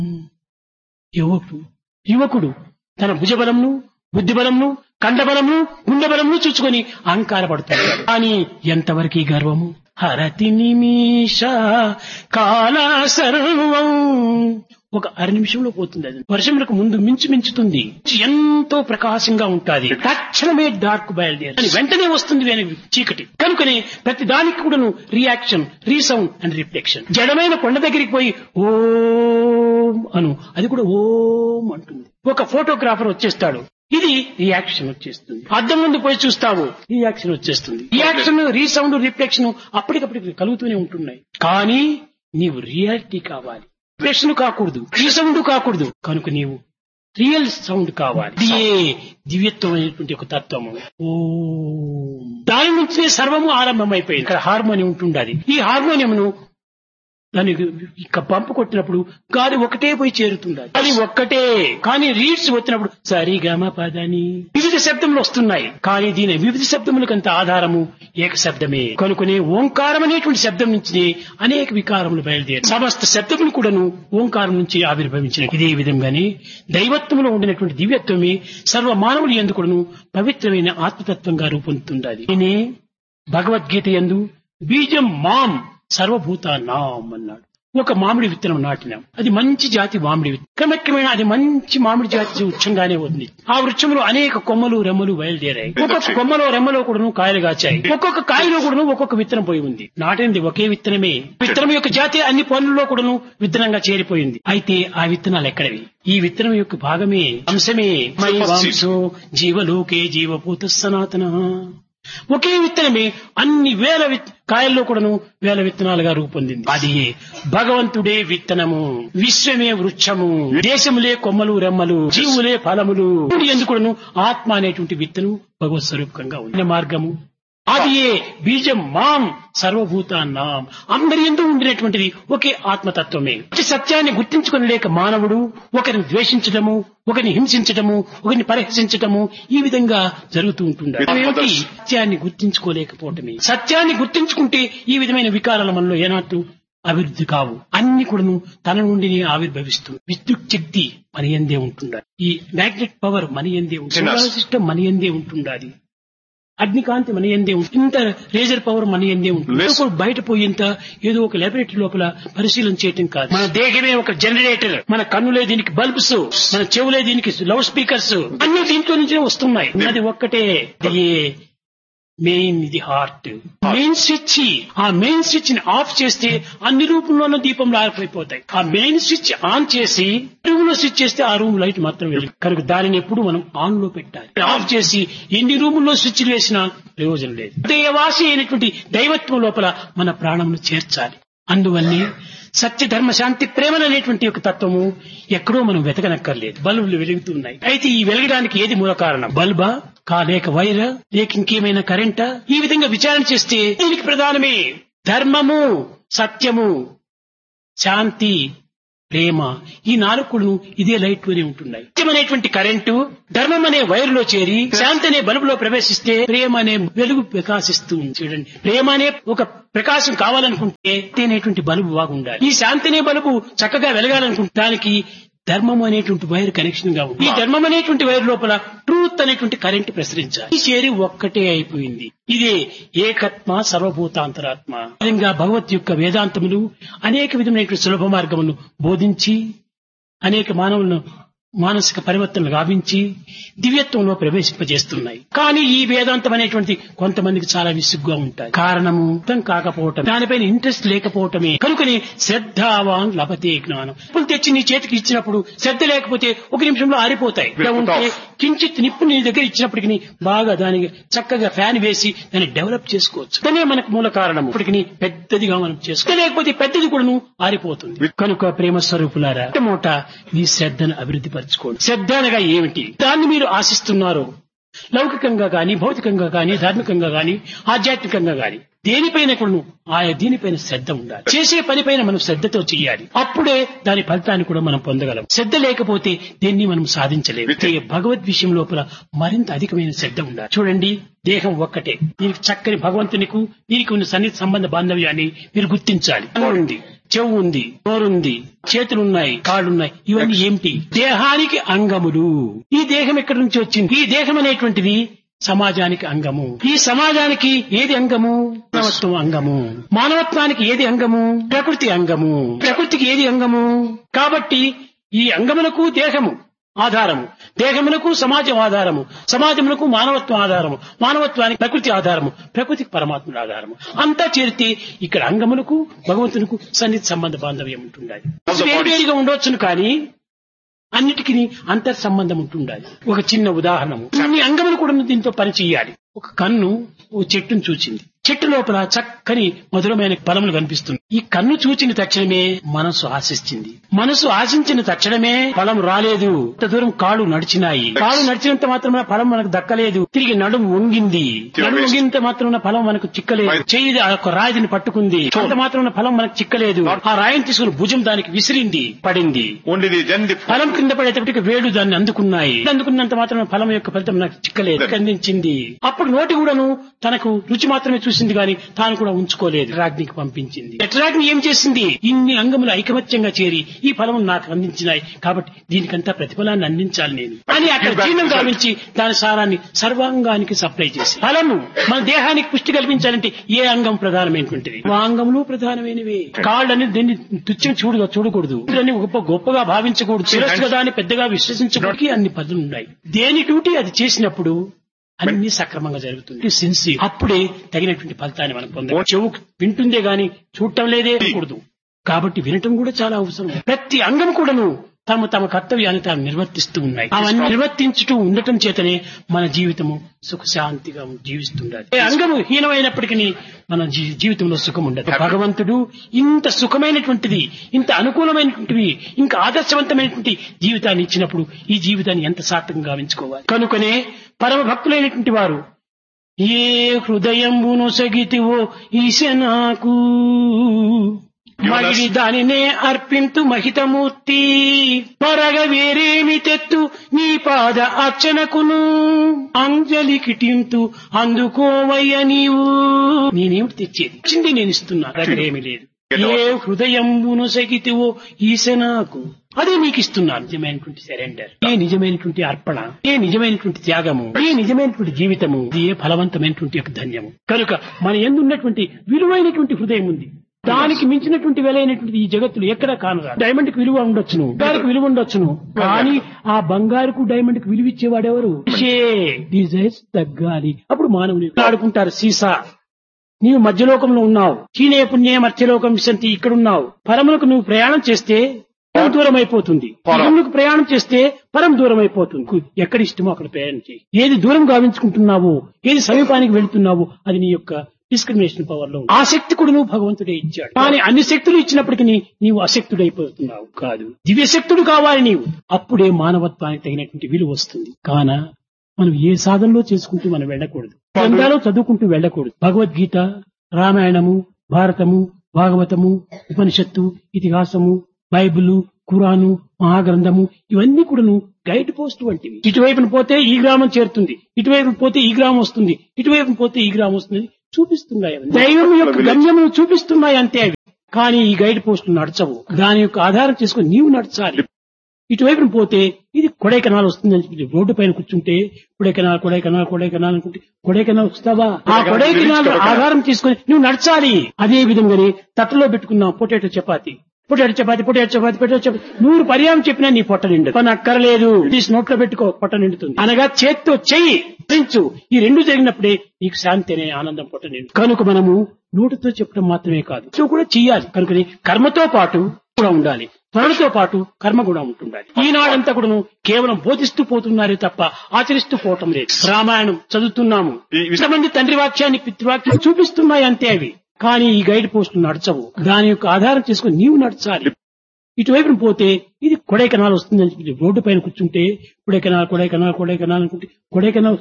యువకుడు యువకుడు తన భుజబలంను బుద్ధిబలంను కండబలంను గుండెబలంను చూసుకొని అహంకారపడుతున్నాడు కానీ ఎంతవరకు ఈ గర్వము హరతి నిమిష కాల సర్వం ఒక అర నిమిషంలో పోతుంది అది వర్షములకు ముందు మించు మించుతుంది ఎంతో ప్రకాశంగా ఉంటుంది తక్షణమే డార్క్ బయలుదేరి అని వెంటనే వస్తుంది వేరే చీకటి కనుకనే ప్రతి దానికి కూడాను రియాక్షన్ రీసౌండ్ అండ్ రిఫ్లెక్షన్ జడమైన కొండ దగ్గరికి పోయి ఓం అను అది కూడా ఓం అంటుంది ఒక ఫోటోగ్రాఫర్ వచ్చేస్తాడు ఇది రియాక్షన్ వచ్చేస్తుంది అద్దం ముందు పోయి చూస్తావు రియాక్షన్ వచ్చేస్తుంది రియాక్షన్ రీసౌండ్ రిఫ్లెక్షన్ అప్పటికప్పటికి కలుగుతూనే ఉంటున్నాయి కానీ నీవు రియాలిటీ కావాలి రిఫ్లెక్షన్ కాకూడదు రీసౌండ్ కాకూడదు కనుక నీవు రియల్ సౌండ్ కావాలి ఇదే దివ్యత్వం అనేటువంటి ఒక తత్వము ఓ దాని నుంచే సర్వము ఆరంభమైపోయింది ఇక్కడ హార్మోనియం ఉంటుండాలి ఈ హార్మోనియంను దానికి ఇక పంపు కొట్టినప్పుడు గాలి ఒకటే పోయి చేరుతుంది అది ఒక్కటే కానీ రీడ్స్ వచ్చినప్పుడు సరిగమ పదని వివిధ శబ్దములు వస్తున్నాయి కానీ దీని వివిధ శబ్దములకంత ఆధారము ఏక శబ్దమే కనుకునే ఓంకారం అనేటువంటి శబ్దం నుంచి అనేక వికారములు బయలుదేరి సమస్త శబ్దములు కూడాను ఓంకారం నుంచి ఆవిర్భవించిన ఇదే విధంగానే దైవత్వంలో ఉండినటువంటి దివ్యత్వమే సర్వ మానవులు ఎందుకును పవిత్రమైన ఆత్మతత్వంగా రూపొందుతుండాలి నేనే భగవద్గీత ఎందు బీజం మాం సర్వభూత నాం అన్నాడు ఒక మామిడి విత్తనం నాటినాం అది మంచి జాతి మామిడి విత్తనం క్రమక్రమేణా అది మంచి మామిడి జాతి వృక్షంగానే ఉంది ఆ వృక్షంలో అనేక కొమ్మలు రెమ్మలు బయలుదేరాయి ఒక్కొక్క కొమ్మలో రెమ్మలో కూడాను కాయలు కాచాయి ఒక్కొక్క కాయలో కూడాను ఒక్కొక్క విత్తనం పోయి ఉంది నాటింది ఒకే విత్తనమే విత్తనం యొక్క జాతి అన్ని పనుల్లో కూడాను విత్తనంగా చేరిపోయింది అయితే ఆ విత్తనాలు ఎక్కడవి ఈ విత్తనం యొక్క భాగమే అంశమే మై వాంసో జీవలోకే జీవభూత సనాతన ఒకే విత్తనమే అన్ని వేల విత్- కాయల్లో కూడాను వేల విత్తనాలుగా రూపొందింది అది భగవంతుడే విత్తనము విశ్వమే వృక్షము దేశములే కొమ్మలు రెమ్మలు జీవులే ఫలములు ఎందుకును ఆత్మ అనేటువంటి విత్తనం భగవత్ స్వరూపకంగా ఉంది మార్గము అది ఏ బీజం మాం సర్వభూత నాం అందరి ఎందు ఉండినటువంటిది ఒకే ఆత్మతత్వమే ఈ సత్యాన్ని గుర్తించుకుని లేక మానవుడు ఒకరిని ద్వేషించడము ఒకరిని హింసించడము ఒకరిని పరిహసించడము ఈ విధంగా జరుగుతూ ఉంటుంది అవేమిటి? సత్యాన్ని గుర్తించుకోలేకపోవటమే సత్యాన్ని గుర్తించుకుంటే ఈ విధమైన వికారాల మనలో ఏనాటు అభివృద్ధి కావు అన్ని కూడాను తన నుండి ఆవిర్భవిస్తుంది విద్యుత్ శక్తి మన ఎందే ఉంటుండాలి ఈ మ్యాగ్నెట్ పవర్ మన ఎందే ఉంటుంది సోలార్ సిస్టమ్ మన ఎందే ఉంటుండాలి అగ్నికాంతి మన ఎందే ఉంటుంది ఇంత లేజర్ పవర్ మన ఎందే ఉంటుంది Less- ఇప్పుడు బయట పోయేంత ఏదో ఒక లాబొరేటరీ లోపల పరిశీలన చేయటం కాదు మన దేహమే ఒక జనరేటర్ మన కన్నులే దీనికి బల్బ్స్ మన చెవులే దీనికి లౌడ్ స్పీకర్స్ అన్ని దీంట్లో నుంచే వస్తున్నాయి అది ఒక్కటే ఇది మెయిన్ ఇది హార్ట్ మెయిన్ స్విచ్ ఆ మెయిన్ స్విచ్ ని ఆఫ్ చేస్తే అన్ని రూపంలోనూ దీపంలో ఆరిపోయిపోతాయి ఆ మెయిన్ స్విచ్ ఆన్ చేసి రూమ్ లో స్విచ్ చేస్తే ఆ రూమ్ లైట్ మాత్రం వెళ్ళి కనుక దానిని ఎప్పుడు మనం ఆన్ లో పెట్టాలి ఆఫ్ చేసి ఎన్ని రూముల్లో స్విచ్లు వేసినా ప్రయోజనం లేదు దేవాసి అయినటువంటి దైవత్వం లోపల మన ప్రాణమును చేర్చాలి అందువల్లే సత్య ధర్మ శాంతి ప్రేమలు అనేటువంటి ఒక తత్వము ఎక్కడో మనం వెతకనక్కర్లేదు బల్బులు వెలుగుతున్నాయి అయితే ఈ వెలగడానికి ఏది మూల కారణం బల్బా కా లేక వైరా లేక ఇంకేమైనా కరెంటా ఈ విధంగా విచారణ చేస్తే దీనికి ప్రధానమే ధర్మము సత్యము శాంతి ప్రేమ ఈ నాలుగును ఇదే లైట్ లోనే ఉంటున్నాయి సత్యం అనేటువంటి కరెంటు ధర్మం అనే వైరులో చేరి శాంతి అనే బల్బులో ప్రవేశిస్తే ప్రేమ అనే వెలుగు ప్రకాశిస్తూ ఉంది చూడండి ప్రేమ అనే ఒక ప్రకాశం కావాలనుకుంటే శాంతి అనేటువంటి బల్బు బాగుండాలి ఈ శాంతి అనే బల్బు చక్కగా వెలగాలనుకుంటే దానికి ధర్మం అనేటువంటి వైర్ కనెక్షన్ గా ఉంది ఈ ధర్మం అనేటువంటి వైర్ లోపల ట్రూత్ అనేటువంటి కరెంట్ ప్రసరించాలి ఈ చేరి ఒక్కటే అయిపోయింది ఇదే ఏకత్మ సర్వభూతాంతరాత్మ ఈ విధంగా భగవత్ యొక్క వేదాంతములు అనేక విధమైనటువంటి సులభ మార్గములను బోధించి అనేక మానవులను మానసిక పరివర్తనలు గావించి దివ్యత్వంలో ప్రవేశింపజేస్తున్నాయి కానీ ఈ వేదాంతం అనేటువంటి కొంతమందికి చాలా విసుగ్గా ఉంటాయి కారణము అర్థం కాకపోవటం దానిపైన ఇంట్రెస్ట్ లేకపోవటమే కనుకని శ్రద్ధావాన్ లభతే జ్ఞానం ఇప్పుడు తెచ్చి నీ చేతికి ఇచ్చినప్పుడు శ్రద్ధ లేకపోతే ఒక నిమిషంలో ఆరిపోతాయి ఇలా ఉంటే కించిత్ నిప్పు నీ దగ్గర ఇచ్చినప్పటికి బాగా దానికి చక్కగా ఫ్యాన్ వేసి దాన్ని డెవలప్ చేసుకోవచ్చు అదే మనకు మూల కారణం ఇప్పటికి పెద్దదిగా మనం చేసుకో లేకపోతే పెద్దది కూడాను ఆరిపోతుంది కనుక ప్రేమ స్వరూపులారా మొట్ట మీ శ్రద్ధను అభివృద్ధి పరచుకోండి శ్రద్ధ అనగా ఏమిటి దాన్ని మీరు ఆశిస్తున్నారు లౌకికంగా గాని భౌతికంగా గాని ధార్మికంగా గాని ఆధ్యాత్మికంగా గాని దేనిపైన కూడా ఆయా దీనిపైన శ్రద్ధ ఉండాలి చేసే పనిపైన మనం శ్రద్ధతో చేయాలి అప్పుడే దాని ఫలితాన్ని కూడా మనం పొందగలం శ్రద్ధ లేకపోతే దీన్ని మనం సాధించలేము ఈ భగవద్ విషయం లోపల మరింత అధికమైన శ్రద్ధ ఉండాలి చూడండి దేహం ఒక్కటే దీనికి చక్కని భగవంతునికు దీనికి ఉన్న సన్నిహిత సంబంధ బాంధవ్యాన్ని మీరు గుర్తించాలి ఉంది చెవు ఉంది నోరుంది చేతులున్నాయి కాళ్ళున్నాయి ఇవన్నీ ఏమిటి దేహానికి అంగములు ఈ దేహం ఎక్కడి నుంచి వచ్చింది ఈ దేహం అనేటువంటిది సమాజానికి అంగము ఈ సమాజానికి ఏది అంగము మానవత్వం అంగము మానవత్వానికి ఏది అంగము ప్రకృతి అంగము ప్రకృతికి ఏది అంగము కాబట్టి ఈ అంగములకు దేహము ఆధారము దేహములకు సమాజం ఆధారము సమాజములకు మానవత్వం ఆధారము మానవత్వానికి ప్రకృతి ఆధారము ప్రకృతికి పరమాత్ముడు ఆధారము అంతా చేరితే ఇక్కడ అంగములకు భగవంతునికి సన్నిధి సంబంధ బాంధవ్యం ఉంటుండాలి వేరువేరుగా ఉండవచ్చును కానీ అన్నిటికీ అంతర్ సంబంధం ఉంటుండాలి ఒక చిన్న ఉదాహరణము అన్ని అంగములు కూడా దీంతో పని చేయాలి ఒక కన్ను ఓ చెట్టును చూచింది చెట్టు లోపల చక్కని మధురమైన ఫలములు కనిపిస్తుంది ఈ కన్ను చూచిన తక్షణమే మనసు ఆశించింది మనసు ఆశించిన తక్షణమే ఫలం రాలేదు ఇంత దూరం కాళ్ళు నడిచినాయి కాళ్ళు నడిచినంత మాత్రమే ఫలం మనకు దక్కలేదు తిరిగి నడుము వంగింది నడుము వంగినంత మాత్రమే ఫలం మనకు చిక్కలేదు చెయ్యి ఆ యొక్క రాయిని పట్టుకుంది అంత మాత్రమే ఫలం మనకు చిక్కలేదు ఆ రాయిని తీసుకుని భుజం దానికి విసిరింది పడింది Only the, then the ఫలం కింద పడేటప్పటికి వేడు దాన్ని అందుకున్నాయి అందుకున్నంత మాత్రం ఫలం యొక్క ఫలితం నాకు చిక్కలేదు అందించింది అప్పుడు నోటి కూడాను తనకు రుచి మాత్రమే చూసింది గాని తాను కూడా ఉంచుకోలేదు రాజ్ఞికి పంపించింది ఎట్రాగ్ని ఏం చేసింది ఇన్ని అంగములు ఐకమత్యంగా చేరి ఈ ఫలం నాకు అందించినాయి కాబట్టి దీనికంతా ప్రతిఫలాన్ని అందించాలి నేను అని అక్కడ జీర్ణం గావించి దాని సారాన్ని సర్వాంగానికి సప్లై చేసి ఫలము మన దేహానికి పుష్టి కల్పించాలంటే ఏ అంగం ప్రధానమైనటువంటిది ఆ అంగములు ప్రధానమైనవి కాళ్ళని దీన్ని తుచ్చం చూడగా చూడకూడదు ఇవన్నీ గొప్ప గొప్పగా భావించకూడదు శిరస్సు కదా అని పెద్దగా విశ్వసించడానికి అన్ని పద్ధతులు ఉన్నాయి దేని డ్యూటీ అది చేసినప్పుడు అన్ని సక్రమంగా జరుగుతుంది సిన్సి అప్పుడే తగినటువంటి ఫలితాన్ని మనం పొందాలి చెవు వింటుందే గాని చూడటం లేదే అనకూడదు కాబట్టి వినటం కూడా చాలా అవసరం ప్రతి అంగం కూడాను తమ తమ కర్తవ్యాన్ని తాము నిర్వర్తిస్తూ ఉన్నాయి అవన్నీ నిర్వర్తించుతూ ఉండటం చేతనే మన జీవితము సుఖశాంతిగా జీవిస్తుండాలి ఏ అంగము హీనమైనప్పటికీ మన జీ- జీవితంలో సుఖం ఉండదు భగవంతుడు ఇంత సుఖమైనటువంటిది ఇంత అనుకూలమైనటువంటివి ఇంకా ఆదర్శవంతమైనటువంటి జీవితాన్ని ఇచ్చినప్పుడు ఈ జీవితాన్ని ఎంత సార్థకంగా గావించుకోవాలి కనుకనే పరమ భక్తులైనటువంటి వారు ఏ హృదయంబును సగితివో ఈశ నాకు మగిడి దానినే అర్పింతు మహితమూర్తి పరగ వేరేమి తెత్తు నీ పాద అర్చనకును అంజలి కిటింతు అందుకోవయ్య నీవు నేనేమిటి తెచ్చేది ఇచ్చింది నేను ఇస్తున్నా దగ్గరేమి లేదు ఏ హృదయంబును సగితివో ఈశ నాకు అదే నీకు ఇస్తున్నాను నిజమైనటువంటి సరెండర్ ఏ నిజమైనటువంటి అర్పణ ఏ నిజమైనటువంటి త్యాగము ఏ నిజమైనటువంటి జీవితము ఇది ఏ ఫలవంతమైనటువంటి యొక్క ధన్యము కనుక మన ఎందున్నటువంటి విలువైనటువంటి హృదయం ఉంది దానికి మించినటువంటి విలువైనటువంటి ఈ జగత్తులు ఎక్కడా కానరా డైమండ్ కి విలువ ఉండొచ్చును బంగారుకు విలువ ఉండొచ్చును కానీ ఆ బంగారుకు డైమండ్ కి విలువ ఇచ్చేవాడెవరు డిజైర్స్ తగ్గాలి అప్పుడు మానవుని ఆడుకుంటారు సీసా నీవు మధ్యలోకంలో ఉన్నావు చీనే పుణ్యే మధ్యలోకం విశంతి ఇక్కడున్నావు పరములకు నువ్వు ప్రయాణం చేస్తే పరం దూరం అయిపోతుంది పరములకు ప్రయాణం చేస్తే పరం దూరం అయిపోతుంది ఎక్కడ ఇష్టమో అక్కడ ప్రయాణం చేయి ఏది దూరం గావించుకుంటున్నావో ఏది సమీపానికి వెళ్తున్నావో అది నీ యొక్క డిస్క్రిమినేషన్ పవర్ లో ఉంది. ఆ శక్తి కూడా నువ్వు భగవంతుడే ఇచ్చాడు కానీ అన్ని శక్తులు ఇచ్చినప్పటికీ నీవు అశక్తుడైపోతున్నావు కాదు దివ్య శక్తుడు కావాలి నీవు అప్పుడే మానవత్వానికి తగినటువంటి విలువ వస్తుంది కాన మనం ఏ సాధనలో చేసుకుంటూ మనం వెళ్ళకూడదు గ్రంథాలు చదువుకుంటూ వెళ్ళకూడదు భగవద్గీత రామాయణము భారతము భాగవతము ఉపనిషత్తు ఇతిహాసము బైబిలు ఖురాను మహాగ్రంథము ఇవన్నీ కూడాను గైడ్ పోస్ట్ వంటివి ఇటువైపున పోతే ఈ గ్రామం చేరుతుంది ఇటువైపు పోతే ఈ గ్రామం వస్తుంది ఇటువైపు పోతే ఈ గ్రామం వస్తుంది చూపిస్తున్నాయి అవన్నీ. దైవం యొక్క గమ్యమును చూపిస్తున్నాయి అంతే అవి కానీ ఈ గైడ్ పోస్టులు నడచవు దాని యొక్క ఆధారం చేసుకుని నీవు నడచాలి ఇటువైపున పోతే ఇది కొడైకెనాల్ వస్తుంది అని చెప్పి రోడ్డు పైన కూర్చుంటే కొడైకెనాల్ కొడైకెనాల్ కొడైకెనాల్ అనుకుంటే కొడైకెనాల్ వస్తావా ఆ కొడైకెనాల్ ఆధారం తీసుకొని నువ్వు నడచాలి అదే విధంగానే తట్టలో పెట్టుకున్నావు potato chapati potato chapati potato chapati potato chapati నూరు పర్యాయం చెప్పినా నీ పొట్ట నిండు పని అక్కర్లేదు తీసి నోట్లో పెట్టుకో పొట్ట నిండుతుంది అనగా చేత్తో చెయ్యి పెంచు ఈ రెండు జరిగినప్పుడే నీకు శాంతి అనే ఆనందం పొట్ట నిండు కనుక మనము నోటితో చెప్పడం మాత్రమే కాదు సో కూడా చెయ్యాలి కనుకని కర్మతో పాటు కూడా ఉండాలి త్వరతో పాటు కర్మ కూడా ఉంటుండాలి ఈనాడంతా కూడాను కేవలం బోధిస్తూ పోతున్నారే తప్ప ఆచరిస్తూ పోవటం లేదు రామాయణం చదువుతున్నాము ఈ- ఇంతమంది తండ్రి వాక్యాన్ని పితృవాక్యం చూపిస్తున్నాయి అంతే అవి కానీ ఈ గైడ్ పోస్టులు నడచవు దాని యొక్క ఆధారం చేసుకుని నీవు నడచాలి ఇటువైపున పోతే ఇది కొడైకెనాల్ వస్తుంది అని చెప్పి రోడ్డు పైన కూర్చుంటే కొడైకెనాల్ కొడైకెనాల్ కొడైకెనాల్ అనుకుంటే కొడైకెనాల్